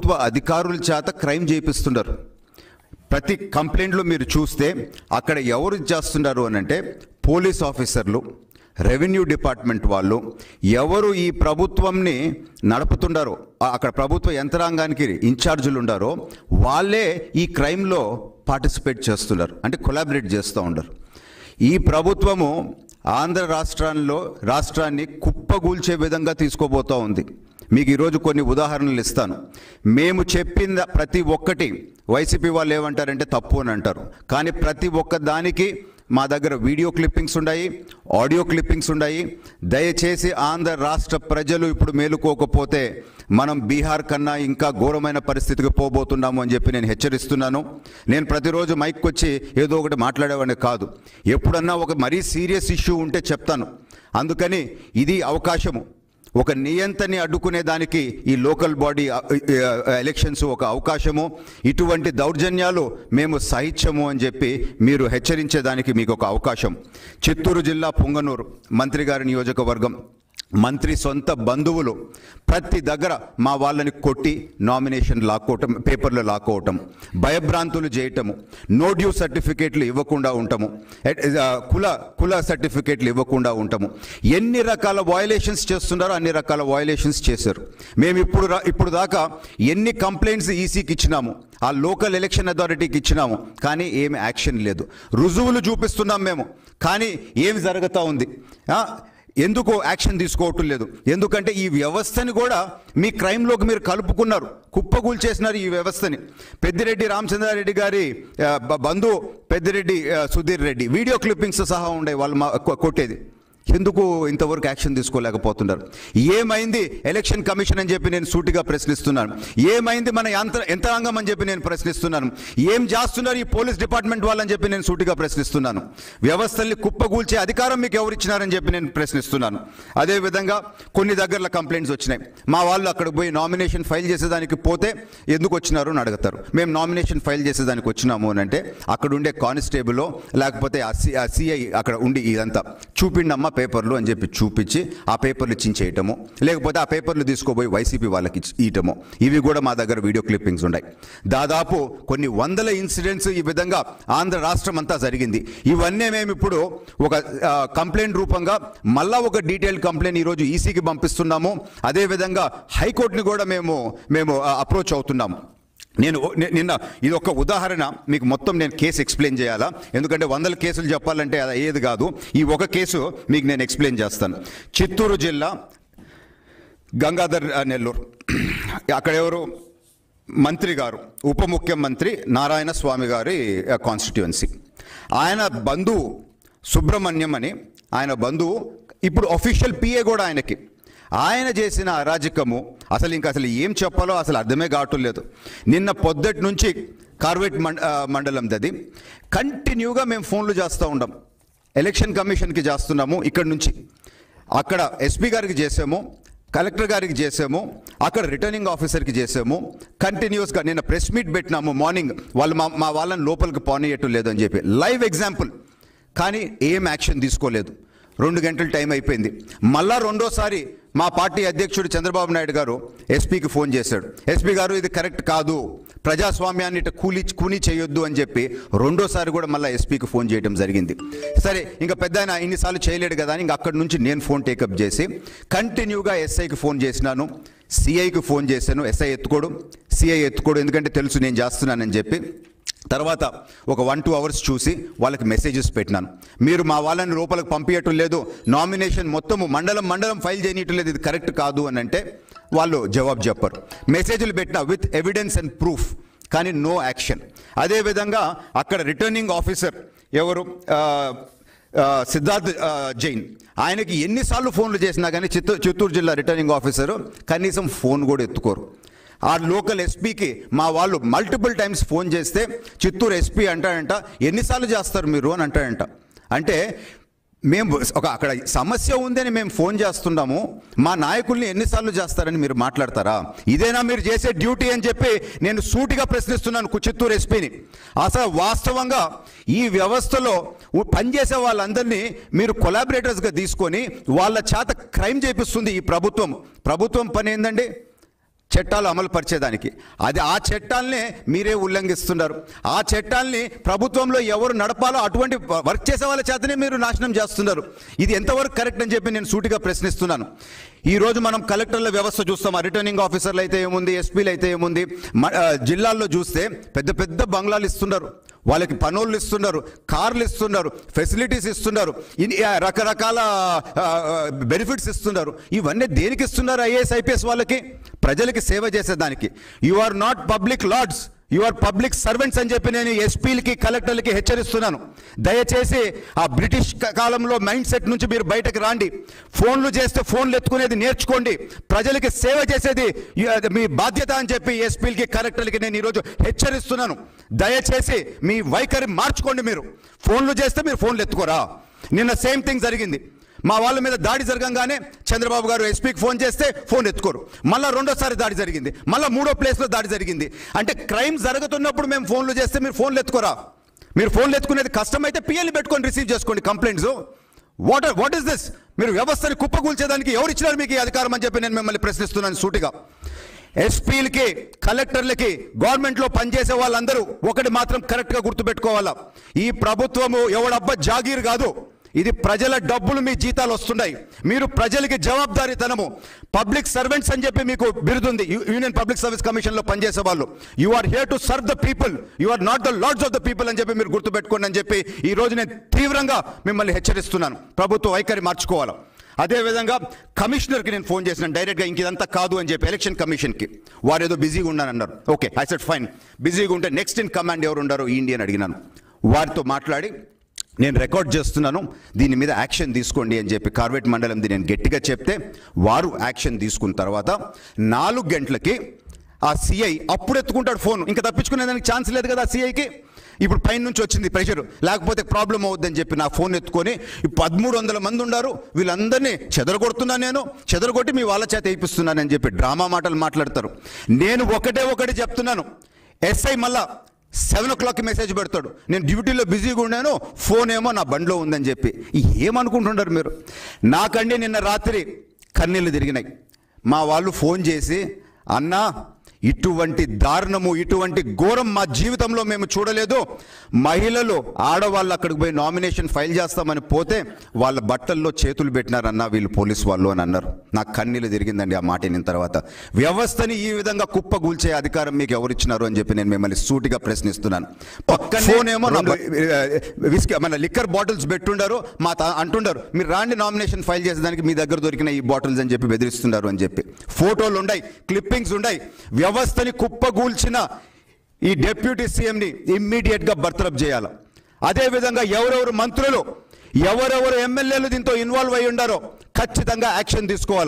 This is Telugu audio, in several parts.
ప్రభుత్వ అధికారుల చేత క్రైమ్ చేపిస్తున్నారు ప్రతి కంప్లైంట్లో మీరు చూస్తే అక్కడ ఎవరు చేస్తున్నారు అని అంటే పోలీస్ ఆఫీసర్లు రెవెన్యూ డిపార్ట్మెంట్ వాళ్ళు ఎవరు ఈ ప్రభుత్వంని నడుపుతుండారో ఆ- అక్కడ ప్రభుత్వ యంత్రాంగానికి ఇన్ఛార్జీలు ఉండారో వాళ్ళే ఈ క్రైమ్లో పార్టిసిపేట్ చేస్తున్నారు అంటే కొలాబరేట్ చేస్తూ ఉండరు ఈ ప్రభుత్వము ఆంధ్ర రాష్ట్రాల్లో రాష్ట్రాన్ని కుప్పగూల్చే విధంగా తీసుకోబోతూ ఉంది మీకు ఈరోజు కొన్ని ఉదాహరణలు ఇస్తాను మేము చెప్పిన ప్రతి ఒక్కటి వైసీపీ వాళ్ళు ఏమంటారంటే తప్పు అని అంటారు కానీ ప్రతి ఒక్క దానికి మా దగ్గర వీడియో క్లిప్పింగ్స్ ఉన్నాయి ఆడియో క్లిప్పింగ్స్ ఉన్నాయి దయచేసి ఆంధ్ర రాష్ట్ర ప్రజలు ఇప్పుడు మేలుకోకపోతే మనం బీహార్ కన్నా ఇంకా ఘోరమైన పరిస్థితికి పోబోతున్నాము అని చెప్పి నేను హెచ్చరిస్తున్నాను నేను ప్రతిరోజు మైక్ వచ్చి ఏదో ఒకటి మాట్లాడేవాడిని కాదు ఎప్పుడన్నా ఒక మరీ సీరియస్ ఇష్యూ ఉంటే చెప్తాను అందుకని ఇది అవకాశము ఒక నియంతని అడ్డుకునే దానికి ఈ లోకల్ బాడీ ఎలక్షన్స్ ఒక అవకాశము ఇటువంటి దౌర్జన్యాలు మేము సహించము అని చెప్పి మీరు హెచ్చరించేదానికి మీకు ఒక అవకాశం చిత్తూరు జిల్లా పొంగనూరు మంత్రి గారి నియోజకవర్గం మంత్రి సొంత బంధువులు ప్రతి దగ్గర మా వాళ్ళని కొట్టి నామినేషన్ లాక్కోవటం పేపర్లు లాక్కోవటం భయభ్రాంతులు చేయటము నో డ్యూ సర్టిఫికేట్లు ఇవ్వకుండా ఉండటము ఎట్- ఆ, కుల కుల సర్టిఫికేట్లు ఇవ్వకుండా ఉండటము ఎన్ని రకాల వయలేషన్స్ చేస్తున్నారో అన్ని రకాల వయలేషన్స్ చేశారు మేము ఇప్పుడు రా- ఇప్పుడు దాకా ఎన్ని కంప్లైంట్స్ ఈసీకి ఇచ్చినాము ఆ లోకల్ ఎలక్షన్ అథారిటీకి ఇచ్చినాము కానీ ఏమి యాక్షన్ లేదు రుజువులు చూపిస్తున్నాం మేము కానీ ఏమి జరుగుతూ ఉంది ఆ, ఎందుకు యాక్షన్ తీసుకోవటం లేదు ఎందుకంటే ఈ వ్యవస్థని కూడా మీ క్రైమ్లోకి మీరు కలుపుకున్నారు కుప్పగూల్ చేసినారు ఈ వ్యవస్థని పెద్దిరెడ్డి రామచంద్రారెడ్డి గారి ఆ, బ- బంధువు పెద్దిరెడ్డి ఆ, సుధీర్ రెడ్డి వీడియో క్లిప్పింగ్స్ సహా ఉండే వాళ్ళు మా కొ- కొట్టేది ఎందుకు ఇంతవరకు యాక్షన్ తీసుకోలేకపోతున్నారు ఏమైంది ఎలక్షన్ కమిషన్ అని చెప్పి నేను సూటిగా ప్రశ్నిస్తున్నాను ఏమైంది మన యంత్ర యంత్రాంగం అని చెప్పి నేను ప్రశ్నిస్తున్నాను ఏం చేస్తున్నారు ఈ పోలీస్ డిపార్ట్మెంట్ వాళ్ళని చెప్పి నేను సూటిగా ప్రశ్నిస్తున్నాను వ్యవస్థల్ని కుప్పగూల్చే అధికారం మీకు ఎవరు ఇచ్చినారని చెప్పి నేను ప్రశ్నిస్తున్నాను అదేవిధంగా కొన్ని దగ్గరలో కంప్లైంట్స్ వచ్చినాయి మా వాళ్ళు అక్కడికి పోయి నామినేషన్ ఫైల్ చేసేదానికి పోతే ఎందుకు వచ్చినారు అని అడుగుతారు మేము నామినేషన్ ఫైల్ చేసేదానికి వచ్చినాము అని అంటే అక్కడ ఉండే కానిస్టేబుల్ లేకపోతే ఆ సి ఆ సిఐ అక్కడ ఉండి ఇదంతా చూపిండమ్మా పేపర్లు అని చెప్పి చూపించి ఆ పేపర్లు చించేయటము లేకపోతే ఆ పేపర్లు తీసుకోపోయి వైసీపీ వాళ్ళకి ఇచ్చి- ఇయటము ఇవి కూడా మా దగ్గర వీడియో క్లిప్పింగ్స్ ఉన్నాయి దాదాపు కొన్ని వందల ఇన్సిడెంట్స్ ఈ విధంగా ఆంధ్ర రాష్ట్రం అంతా జరిగింది ఇవన్నీ మేము ఇప్పుడు ఒక ఆ, కంప్లైంట్ రూపంగా మళ్ళా ఒక డీటెయిల్ కంప్లైంట్ ఈరోజు ఈసీకి పంపిస్తున్నాము అదేవిధంగా హైకోర్టుని కూడా మేము మేము అప్రోచ్ అవుతున్నాము నేను ని- నిన్న ఇది ఒక ఉదాహరణ మీకు మొత్తం నేను కేసు ఎక్స్ప్లెయిన్ చేయాలా ఎందుకంటే వందల కేసులు చెప్పాలంటే అది అయ్యేది కాదు ఈ ఒక కేసు మీకు నేను ఎక్స్ప్లెయిన్ చేస్తాను చిత్తూరు జిల్లా గంగాధర్ ఆ, నెల్లూరు అక్కడ ఎవరు మంత్రి గారు ఉప ముఖ్యమంత్రి నారాయణ స్వామి గారి కాన్స్టిట్యుయెన్సీ ఆయన బంధువు సుబ్రహ్మణ్యం అని ఆయన బంధువు ఇప్పుడు అఫీషియల్ పిఏ కూడా ఆయనకి ఆయన చేసిన అరాజకము అసలు ఇంకా అసలు ఏం చెప్పాలో అసలు అర్థమే కావటం లేదు నిన్న పొద్దుటి నుంచి కార్వేట్ మండ ఆ, మండలం దది కంటిన్యూగా మేము ఫోన్లు చేస్తూ ఉండం ఎలక్షన్ కమిషన్కి చేస్తున్నాము ఇక్కడ నుంచి అక్కడ ఎస్పీ గారికి చేసాము కలెక్టర్ గారికి చేసాము అక్కడ రిటర్నింగ్ ఆఫీసర్కి చేసాము కంటిన్యూస్గా నిన్న ప్రెస్ మీట్ పెట్టినాము మార్నింగ్ వాళ్ళు మా మా వాళ్ళని లోపలికి పోనీయటం లేదు అని చెప్పి లైవ్ ఎగ్జాంపుల్ కానీ ఏం యాక్షన్ తీసుకోలేదు రెండు గంటలు టైం అయిపోయింది మళ్ళా రెండోసారి మా పార్టీ అధ్యక్షుడు చంద్రబాబు నాయుడు గారు ఎస్పీకి ఫోన్ చేశాడు ఎస్పీ గారు ఇది కరెక్ట్ కాదు ప్రజాస్వామ్యాన్ని ఇట్ట కూలి కూని చేయొద్దు అని చెప్పి రెండోసారి కూడా మళ్ళీ ఎస్పీకి ఫోన్ చేయడం జరిగింది సరే ఇంకా పెద్ద ఆయన ఇన్నిసార్లు చేయలేడు కదా అని ఇంకా అక్కడి నుంచి నేను ఫోన్ టేకప్ చేసి కంటిన్యూగా ఎస్ఐకి ఫోన్ చేసినాను సిఐకి ఫోన్ చేశాను ఎస్ఐ ఎత్తుకోడు సిఐ ఎత్తుకోడు ఎందుకంటే తెలుసు నేను చేస్తున్నానని చెప్పి తర్వాత ఒక వన్ టూ అవర్స్ చూసి వాళ్ళకి మెసేజెస్ పెట్టినాను మీరు మా వాళ్ళని లోపలికి పంపించటం లేదు నామినేషన్ మొత్తము మండలం మండలం ఫైల్ చేయనీయటం లేదు ఇది కరెక్ట్ కాదు అని అంటే వాళ్ళు జవాబు చెప్పరు మెసేజ్లు పెట్టిన విత్ ఎవిడెన్స్ అండ్ ప్రూఫ్ కానీ నో యాక్షన్ అదేవిధంగా అక్కడ రిటర్నింగ్ ఆఫీసర్ ఎవరు ఆ, ఆ, సిద్ధార్థ్ ఆ, జైన్ ఆయనకి ఎన్నిసార్లు ఫోన్లు చేసినా కానీ చిత్తూరు చిత్తూరు జిల్లా రిటర్నింగ్ ఆఫీసరు కనీసం ఫోన్ కూడా ఎత్తుకోరు ఆ లోకల్ ఎస్పీకి మా వాళ్ళు మల్టిపుల్ టైమ్స్ ఫోన్ చేస్తే చిత్తూరు ఎస్పీ అంటాడంట ఎన్నిసార్లు చేస్తారు మీరు అని అంటాడంట అంటే మేము ఒక అక్కడ సమస్య ఉందని మేము ఫోన్ చేస్తున్నాము మా నాయకుల్ని ఎన్నిసార్లు చేస్తారని మీరు మాట్లాడతారా ఇదేనా మీరు చేసే డ్యూటీ అని చెప్పి నేను సూటిగా ప్రశ్నిస్తున్నాను కు- చిత్తూరు ఎస్పీని అసలు వాస్తవంగా ఈ వ్యవస్థలో ఉ- పనిచేసే వాళ్ళందరినీ మీరు కొలాబరేటర్స్గా తీసుకొని వాళ్ళ చేత క్రైమ్ చేపిస్తుంది ఈ ప్రభుత్వం ప్రభుత్వం పని ఏందండి చట్టాలు అమలు పరిచేదానికి అది ఆ చట్టాలనే మీరే ఉల్లంఘిస్తున్నారు ఆ చట్టాల్ని ప్రభుత్వంలో ఎవరు నడపాలో అటువంటి వర్క్ చేసే వాళ్ళ చేతనే మీరు నాశనం చేస్తున్నారు ఇది ఎంతవరకు కరెక్ట్ అని చెప్పి నేను సూటిగా ప్రశ్నిస్తున్నాను ఈ రోజు మనం కలెక్టర్ల వ్యవస్థ చూస్తాం రిటర్నింగ్ ఆఫీసర్లు అయితే ఏముంది ఎస్పీలు అయితే ఏముంది మ- ఆ, జిల్లాల్లో చూస్తే పెద్ద పెద్ద బంగ్లాలు ఇస్తున్నారు వాళ్ళకి పనులు ఇస్తున్నారు కార్లు ఇస్తున్నారు ఫెసిలిటీస్ ఇస్తున్నారు ఇన్ని- ఆ, రకరకాల బెనిఫిట్స్ ఇస్తున్నారు ఇవన్నీ దేనికి ఇస్తున్నారు ఐఏఎస్ ఐపీఎస్ వాళ్ళకి ప్రజలకి సేవ చేసేదానికి you are not public lords you are public servants అని చెప్పి నేను ఎస్పీలకి కలెక్టర్లకి హెచ్చరిస్తున్నాను దయచేసి ఆ బ్రిటిష్ క- కాలంలో మైండ్ సెట్ నుంచి మీరు బయటకు రాండి ఫోన్లు చేస్తే ఫోన్లు ఎత్తుకునేది నేర్చుకోండి ప్రజలకి సేవ చేసేది యు- అది మీ బాధ్యత అని చెప్పి ఎస్పీలకి కలెక్టర్లకి నేను ఈరోజు హెచ్చరిస్తున్నాను దయచేసి మీ వైఖరి మార్చుకోండి మీరు ఫోన్లు చేస్తే మీరు ఫోన్లు ఎత్తుకోరా నిన్న సేమ్ థింగ్ జరిగింది మా వాళ్ళ మీద దాడి జరగంగానే చంద్రబాబు గారు ఎస్పీకి ఫోన్ చేస్తే ఫోన్ ఎత్తుకోరు మళ్ళీ రెండోసారి దాడి జరిగింది మళ్ళీ మూడో ప్లేస్లో దాడి జరిగింది అంటే క్రైమ్ జరుగుతున్నప్పుడు మేము ఫోన్లు చేస్తే మీరు ఫోన్లు ఎత్తుకోరా మీరు ఫోన్లు ఎత్తుకునేది కష్టమైతే పిఎల్ని పెట్టుకొని రిసీవ్ చేసుకోండి complaints what what is this మీరు వ్యవస్థని కుప్పకూల్చేదానికి ఎవరు ఇచ్చినారు మీకు ఈ అధికారం అని చెప్పి నేను మిమ్మల్ని ప్రశ్నిస్తున్నాను సూటిగా ఎస్పీలకి కలెక్టర్లకి గవర్నమెంట్లో పనిచేసే వాళ్ళందరూ ఒకటి మాత్రం కరెక్ట్గా గుర్తుపెట్టుకోవాలా ఈ ప్రభుత్వము ఎవడబ్బా జాగీర్ కాదు ఇది ప్రజల డబ్బులు మీ జీతాలు వస్తున్నాయి మీరు ప్రజలకి జవాబుదారీతనము పబ్లిక్ సర్వెంట్స్ అని చెప్పి మీకు బిరుదుంది యు- యూనియన్ పబ్లిక్ సర్వీస్ కమిషన్లో పనిచేసే వాళ్ళు you are here to serve the people you are not the lords of the people అని చెప్పి మీరు గుర్తుపెట్టుకోండి అని చెప్పి ఈ రోజు నేను తీవ్రంగా మిమ్మల్ని హెచ్చరిస్తున్నాను ప్రభుత్వ వైఖరి మార్చుకోవాలి అదేవిధంగా కమిషనర్కి నేను ఫోన్ చేసినాను డైరెక్ట్గా ఇంక ఇదంతా కాదు అని చెప్పి ఎలక్షన్ కమిషన్కి వారు ఏదో బిజీగా ఉన్నానన్నారు ఓకే ఐ సెట్ ఫైన్ బిజీగా ఉంటే నెక్స్ట్ ఇన్ కమాండ్ ఎవరు ఉండారో ఈ ఇండియన్ అడిగినాను వారితో మాట్లాడి నేను రికార్డ్ చేస్తున్నాను దీని మీద యాక్షన్ తీసుకోండి అని చెప్పి కార్వేట్ మండలంది నేను గట్టిగా చెప్తే వారు యాక్షన్ తీసుకున్న తర్వాత నాలుగు గంటలకి ఆ సిఐ అప్పుడు ఎత్తుకుంటాడు ఫోన్ ఇంకా తప్పించుకునేదానికి ఛాన్స్ లేదు కదా ఆ సిఐకి ఇప్పుడు పైన నుంచి వచ్చింది ప్రెషర్ లేకపోతే ప్రాబ్లం అవుద్దని చెప్పి నా ఫోన్ ఎత్తుకొని ఈ పదమూడు వందల మంది ఉన్నారు వీళ్ళందరినీ చెదరగొడుతున్నా నేను చెదరగొట్టి మీ వాళ్ళ చేత వేయిస్తున్నానని చెప్పి డ్రామా మాటలు మాట్లాడతారు నేను ఒకటే ఒకటి చెప్తున్నాను ఎస్ఐ మళ్ళా సెవెన్ ఓ క్లాక్కి మెసేజ్ పెడతాడు నేను డ్యూటీలో బిజీగా ఉన్నాను ఫోన్ ఏమో నా బండిలో ఉందని చెప్పి ఏమనుకుంటున్నారు మీరు నాకండి నిన్న రాత్రి కన్నీళ్ళు తిరిగినాయి మా వాళ్ళు ఫోన్ చేసి అన్నా ఇటువంటి దారుణము ఇటువంటి ఘోరం మా జీవితంలో మేము చూడలేదు మహిళలు ఆడవాళ్ళు అక్కడికి పోయి నామినేషన్ ఫైల్ చేస్తామని పోతే వాళ్ళ బట్టల్లో చేతులు పెట్టినారన్న వీళ్ళు పోలీస్ వాళ్ళు అని అన్నారు నాకు కన్నీళ్ళు తిరిగిందండి ఆ మాట విన్న తర్వాత వ్యవస్థని ఈ విధంగా కుప్పగూల్చే అధికారం మీకు ఎవరిచ్చినారు అని చెప్పి నేను మిమ్మల్ని సూటిగా ప్రశ్నిస్తున్నాను పక్కన ఫోన్ ఏమో నా బ- విస్కీ మన లిక్కర్ బాటిల్స్ పెట్టుండారు మా తా- అంటుండారు మీరు రాండి నామినేషన్ ఫైల్ చేసేదానికి మీ దగ్గర దొరికిన ఈ బాటిల్స్ అని చెప్పి బెదిరిస్తున్నారు అని చెప్పి ఫోటోలు ఉన్నాయి క్లిప్పింగ్స్ ఉన్నాయి వ్యవస్థని కుప్పగూల్చిన ఈ డెప్యూటీ సీఎంని ఇమ్మీడియట్ గా బర్తరఫ్ చేయాలి అదే విధంగా ఎవరెవరు మంత్రులు ఎవరెవరు ఎమ్మెల్యేలు దీంతో ఇన్వాల్వ్ అయి ఉండారో ఖచ్చితంగా యాక్షన్ తీసుకోవాలా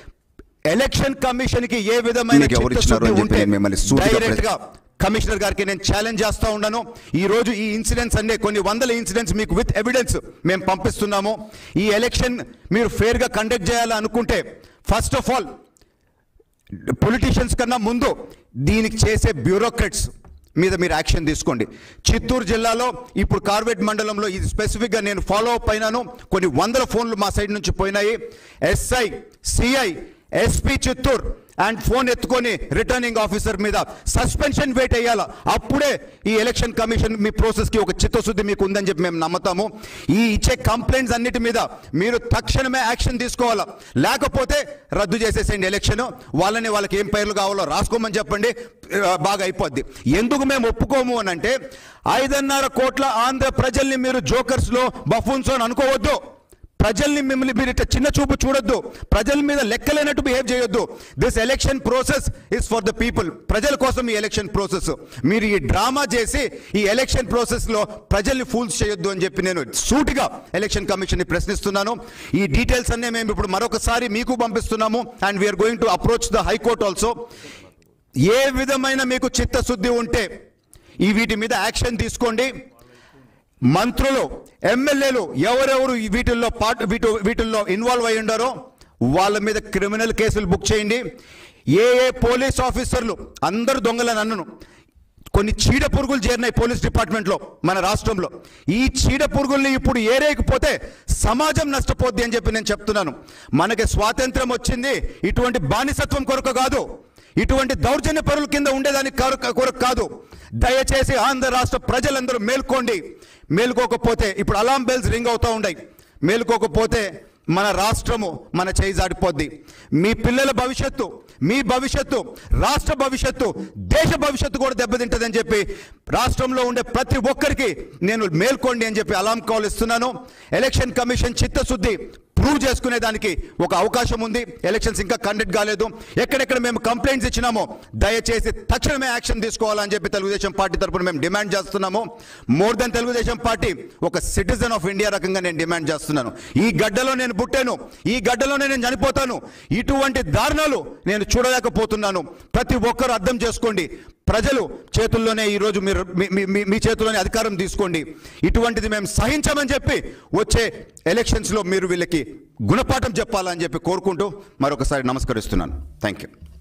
ఎలక్షన్ కమిషన్ కి ఏ విధమైన మీకు ఎవరు ఇచ్చినారు అని చెప్పి నేను మిమ్మల్ని సూటిగా డైరెక్ట్ గా కమిషనర్ గారికి నేను ఛాలెంజ్ చేస్తా ఉన్నాను ఈ రోజు ఈ ఇన్సిడెంట్స్ అన్ని కొన్ని వందల ఇన్సిడెంట్స్ మీకు విత్ ఎవిడెన్స్ మేము పంపిస్తున్నాము ఈ ఎలక్షన్ మీరు ఫేర్ గా కండక్ట్ చేయాలని అనుకుంటే ఫస్ట్ ఆఫ్ ఆల్ పొలిటీషియన్స్ కన్నా ముందు దీనికి చేసే బ్యూరోక్రట్స్ మీద మీరు యాక్షన్ తీసుకోండి చిత్తూరు జిల్లాలో ఇప్పుడు కార్వేట్ మండలంలో ఇది స్పెసిఫిక్గా నేను ఫాలో అప్ అయినాను కొన్ని వందల ఫోన్లు మా సైడ్ నుంచి పోయినాయి SI CI SP Chittoor and phone ఎత్తుకొని రిటర్నింగ్ ఆఫీసర్ మీద సస్పెన్షన్ వెయిట్ అయ్యాలా అప్పుడే ఈ ఎలక్షన్ కమిషన్ మీ ప్రాసెస్కి ఒక చిత్తశుద్ధి మీకు ఉందని చెప్పి మేము నమ్ముతాము ఈ ఇచ్చే కంప్లైంట్స్ అన్నిటి మీద మీరు తక్షణమే యాక్షన్ తీసుకోవాలా లేకపోతే రద్దు చేసేసేయండి ఎలక్షన్ వాళ్ళని వాళ్ళకి ఏం పేర్లు కావాలో రాసుకోమని చెప్పండి ఆ, బాగా అయిపోద్ది ఎందుకు మేము ఒప్పుకోము అని అంటే ఐదున్నర కోట్ల ఆంధ్ర ప్రజల్ని మీరు జోకర్స్లో బఫూన్స్ అని అనుకోవద్దు ప్రజల్ని మిమ్మల్ని మీరు ఇట్లా చిన్న చూపు చూడొద్దు ప్రజల మీద లెక్కలేనట్టు బిహేవ్ చేయొద్దు this election process is for the people ప్రజల కోసం ఈ ఎలక్షన్ ప్రాసెస్ మీరు ఈ డ్రామా చేసి ఈ ఎలక్షన్ ప్రాసెస్ లో ప్రజల్ని ఫూల్స్ చేయొద్దు అని చెప్పి నేను సూటిగా ఎలక్షన్ కమిషన్ ని ప్రశ్నిస్తున్నాను ఈ డీటెయిల్స్ అన్నీ మేము ఇప్పుడు మరొకసారి మీకు పంపిస్తున్నాము and we are going to approach the high court also ఏ విధమైన మీకు చిత్తశుద్ధి ఉంటే ఈ వీటి మీద యాక్షన్ తీసుకోండి మంత్రులు ఎమ్మెల్యేలు ఎవరెవరు ఈ వీటిల్లో పాటు వీటి వీటిల్లో ఇన్వాల్వ్ అయి ఉండారో వాళ్ళ మీద క్రిమినల్ కేసులు బుక్ చేయండి ఏ ఏ పోలీస్ ఆఫీసర్లు అందరు దొంగలని అన్నను కొన్ని చీడ పురుగులు చేరినాయి పోలీస్ డిపార్ట్మెంట్లో మన రాష్ట్రంలో ఈ చీడ పురుగుల్ని ఇప్పుడు ఏరేయకపోతే సమాజం నష్టపోద్ది అని చెప్పి నేను చెప్తున్నాను మనకి స్వాతంత్రం వచ్చింది ఇటువంటి బానిసత్వం కొరకు కాదు ఇటువంటి దౌర్జన్య పరుల కింద ఉండేదానికి కారు- కొరకు కాదు దయచేసి ఆంధ్ర రాష్ట్ర ప్రజలందరూ మేల్కోండి మేల్కోకపోతే ఇప్పుడు అలాం బెల్స్ రింగ్ అవుతూ ఉన్నాయి మేల్కోకపోతే మన రాష్ట్రము మన చేయి జాడిపోద్ది మీ పిల్లల భవిష్యత్తు మీ భవిష్యత్తు రాష్ట్ర భవిష్యత్తు దేశ భవిష్యత్తు కూడా దెబ్బతింటదని చెప్పి రాష్ట్రంలో ఉండే ప్రతి ఒక్కరికి నేను మేల్కోండి అని చెప్పి అలాం కాల్ ఇస్తున్నాను ఎలక్షన్ కమిషన్ చిత్తశుద్ధి ప్రూవ్ చేసుకునే దానికి ఒక అవకాశం ఉంది ఎలక్షన్స్ ఇంకా కండక్ట్ కాలేదు ఎక్కడెక్కడ మేము కంప్లైంట్స్ ఇచ్చినామో దయచేసి తక్షణమే యాక్షన్ తీసుకోవాలని చెప్పి తెలుగుదేశం పార్టీ తరపున మేము డిమాండ్ చేస్తున్నాము మోర్ దెన్ తెలుగుదేశం పార్టీ ఒక సిటిజన్ ఆఫ్ ఇండియా రకంగా నేను డిమాండ్ చేస్తున్నాను ఈ గడ్డలో నేను పుట్టాను ఈ గడ్డలోనే నేను చనిపోతాను ఇటువంటి దారుణాలు నేను చూడలేకపోతున్నాను ప్రతి ఒక్కరూ అర్థం చేసుకోండి ప్రజలు చేతుల్లోనే ఈరోజు మీరు మీ- మీ- మీ- మీ చేతుల్లోనే అధికారం తీసుకోండి ఇటువంటిది మేము సహించమని చెప్పి వచ్చే ఎలక్షన్స్లో మీరు వీళ్ళకి గుణపాఠం చెప్పాలని చెప్పి కోరుకుంటూ మరొకసారి నమస్కరిస్తున్నాను థ్యాంక్ యూ